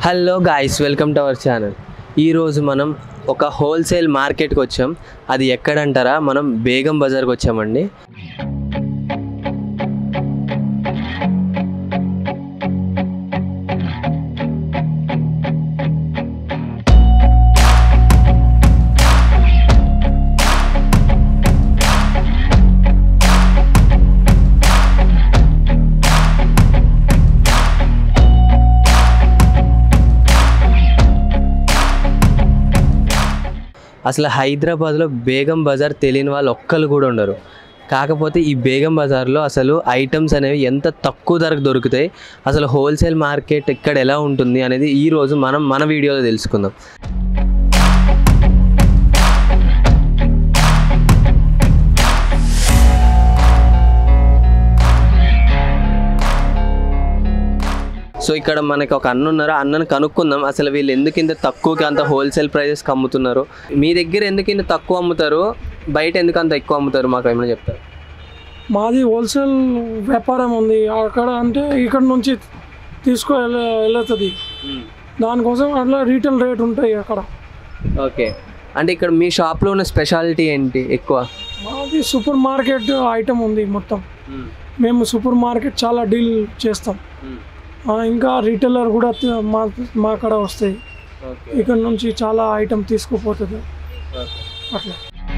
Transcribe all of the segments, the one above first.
hello guys welcome to our channel ఈరోజు మనం ఒక హోల్సేల్ మార్కెట్కి వచ్చాం అది ఎక్కడంటారా మనం బేగం బజార్కి వచ్చామండి అసలు హైదరాబాద్లో బేగం బజార్ తెలియని వాళ్ళు ఒక్కరు కూడా ఉండరు కాకపోతే ఈ బేగం బజార్లో అసలు ఐటమ్స్ అనేవి ఎంత తక్కువ ధరకు దొరుకుతాయి అసలు హోల్సేల్ మార్కెట్ ఇక్కడ ఎలా ఉంటుంది అనేది ఈరోజు మనం మన వీడియోలో తెలుసుకుందాం సో ఇక్కడ మనకి ఒక అన్న ఉన్నారు ఆ అన్నని కనుక్కుందాం అసలు వీళ్ళు ఎందుకు ఇంత తక్కువకి అంత హోల్సేల్ ప్రైజెస్కి అమ్ముతున్నారు మీ దగ్గర ఎందుకు ఇంత తక్కువ అమ్ముతారు బయట ఎందుకు అంత ఎక్కువ అమ్ముతారు మాకు ఏమైనా చెప్తారు మాది హోల్సేల్ వ్యాపారం ఉంది అక్కడ అంటే ఇక్కడ నుంచి తీసుకు వెళ్తుంది దానికోసం అట్లా రీటైల్ రేట్ ఉంటాయి అక్కడ ఓకే అంటే ఇక్కడ మీ షాప్లో ఉన్న స్పెషాలిటీ ఏంటి ఎక్కువ మాది సూపర్ మార్కెట్ ఐటమ్ ఉంది మొత్తం మేము సూపర్ మార్కెట్ చాలా డీల్ చేస్తాం ఆ, ఇంకా రీటైలర్ కూడా త- మా మా కాడ వస్తాయి ఓకే ఇక్కడ నుంచి చాలా ఐటమ్ తీసుకుపోతుంది అట్లా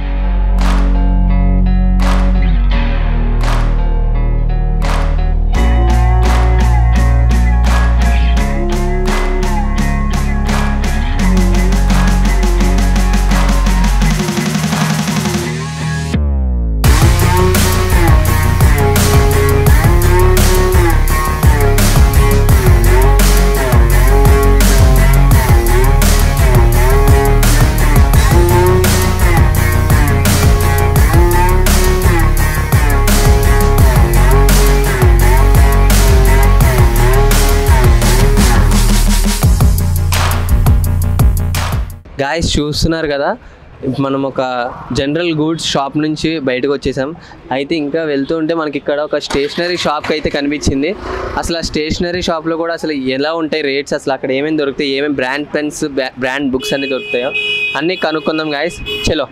గాయస్ చూస్తున్నారు కదా మనం ఒక జనరల్ గూడ్స్ షాప్ నుంచి బయటకు వచ్చేసాం అయితే ఇంకా వెళ్తూ ఉంటే మనకి ఇక్కడ ఒక స్టేషనరీ షాప్ అయితే కనిపించింది అసలు ఆ స్టేషనరీ షాప్లో కూడా అసలు ఎలా ఉంటాయి రేట్స్ అసలు అక్కడ ఏమేమి దొరుకుతాయి ఏమేమి బ్రాండ్ పెన్స్ బ్రాండ్ బుక్స్ అన్ని దొరుకుతాయో అన్నీ కనుక్కుందాం గాయస్ చలో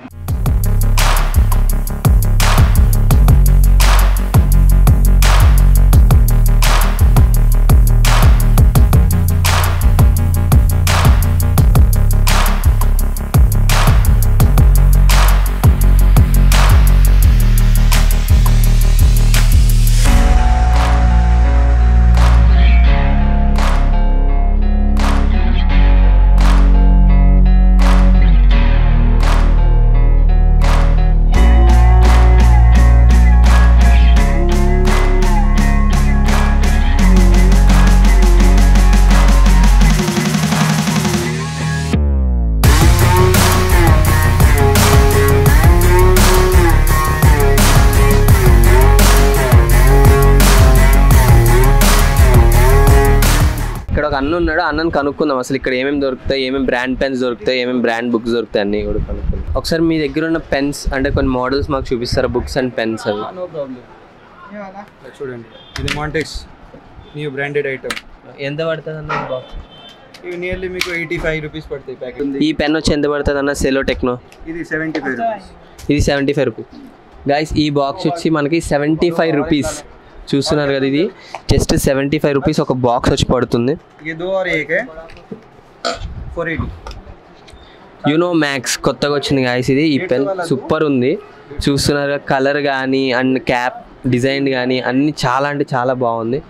ఇక్కడ ఒక అన్న ఉన్నాడు ఆ అన్నని కనుక్కుందాం అసలు ఇక్కడ ఏమేమి దొరుకుతాయి ఏమేమి బ్రాండ్ పెన్స్ దొరుకుతాయి ఏమేమి బ్రాండ్ బుక్స్ దొరుకుతాయి అన్నీ కూడా కనుక్కుందాం ఒకసారి మీ దగ్గర ఉన్న పెన్స్ అంటే కొన్ని మోడల్స్ మాకు చూపిస్తారా బుక్స్ అండ్ పెన్స్ అవి నో ప్రాబ్లం చూడండి ఇది మాంటెక్స్ న్యూ బ్రాండెడ్ ఐటమ్ ఎంత పడుతుంది అన్న బాక్స్ ఇవి నియర్లీ మీకు ఎయిటీ ఫైవ్ రూపీస్ పడతాయి ప్యాకెట్ ఈ పెన్ వచ్చి ఎంత పడుతుంది అన్న సెలో టెక్నో ఇది సెవెంటీ ఫైవ్ రూపీస్ ఇది సెవెంటీ ఫైవ్ రూపీస్ గైస్ ఈ బాక్స్ వచ్చి మనకి సెవెంటీ ఫైవ్ రూపీస్ చూస్తున్నారు కదా ఇది జస్ట్ సెవెంటీ ఫైవ్ రూపీస్ ఒక బాక్స్ వచ్చి పడుతుంది ये दो और एक है फोर एटी యునో మ్యాక్స్ కొత్తగా వచ్చింది గాయస్ ఇది ఈ పెన్ సూపర్ ఉంది చూస్తున్నారు కలర్ కానీ అండ్ క్యాప్ డిజైన్ కానీ అన్ని చాలా అంటే చాలా బాగుంది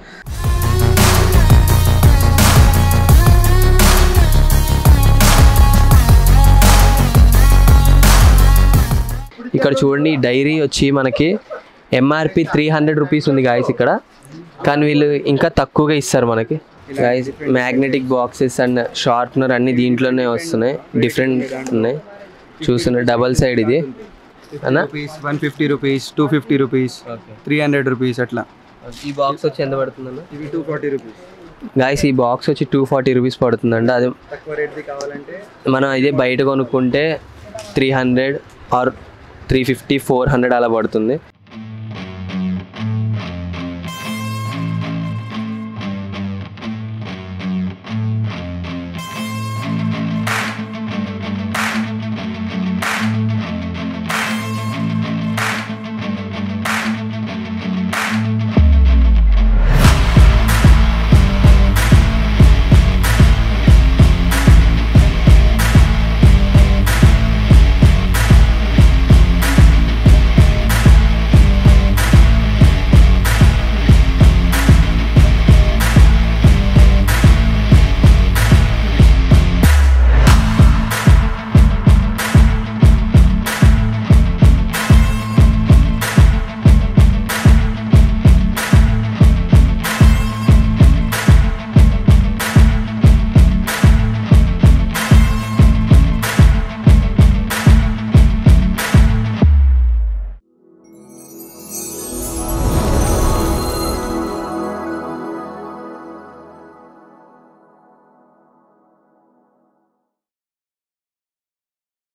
ఇక్కడ చూడండి ఈ డైరీ వచ్చి మనకి ఎంఆర్పి త్రీ హండ్రెడ్ రూపీస్ ఉంది గాయస్ ఇక్కడ కానీ వీళ్ళు ఇంకా తక్కువగా ఇస్తారు మనకి guys magnetic boxes and sharpener అన్ని దీంట్లోనే వస్తున్నాయి డిఫరెంట్ ఉన్నాయి చూస్తున్నారు డబల్ సైడ్ ఇది అన్న rupees one fifty rupees two fifty rupees three hundred rupees అట్లా ఈ బాక్స్ వచ్చి ఎంత పడుతుందన్న ఇవి టూ ఫార్టీ రూపీస్ గాయస్ ఈ బాక్స్ వచ్చి టూ ఫార్టీ రూపీస్ పడుతుందండి అది తక్కువ రేట్ది కావాలంటే మనం ఇదే బయట కొనుక్కుంటే three hundred or three fifty four hundred అలా పడుతుంది